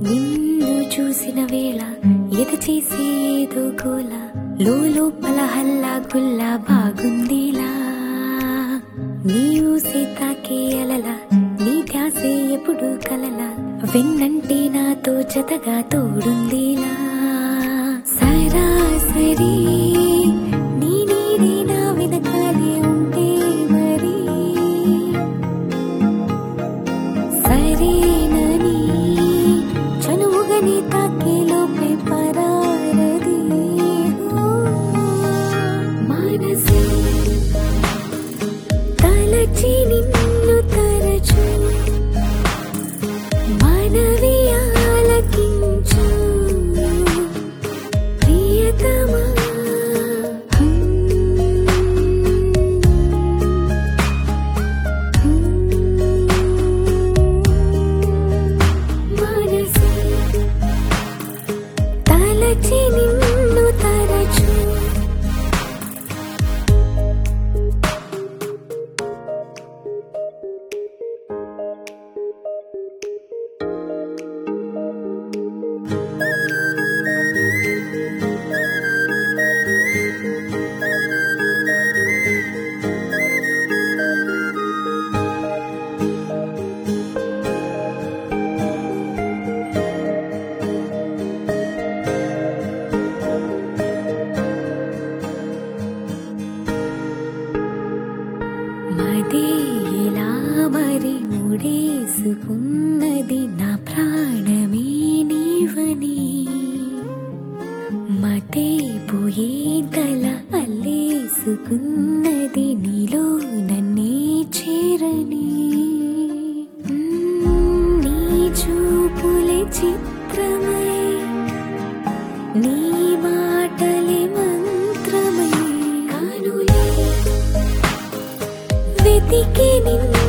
నిన్ను చూసిన వేళ ఎద చేసే ఏదో గోల లోపల హల్లా గుల్లా బాగుందిలా నీ ఊసే తాకే అలల నీ ధ్యాసే ఎప్పుడు కలల వెన్నంటే నాతో జతగా తోడుందిలా సరాసరి నీ నీడే నా వెనకాలే ఉంటే మరి సరేనని చనువుగని తాకే లోపే పరారది ఓ, మనసే తలచి నిన్ను తరచు మనవి ఆలకించు ప్రియతమా మనసే తలచి నిన్ను తరచు మదే ఇలా మరి ముడేసుకున్నది నా ప్రాణమే నీవని మతే పోయే తల అల్లేసుకున్నది నీలో నన్నే చేరని మ్మ్, నీ చూపులే చిత్రమై నీ మాటలే మంత్రమై కానులే వెతికి నిన్ను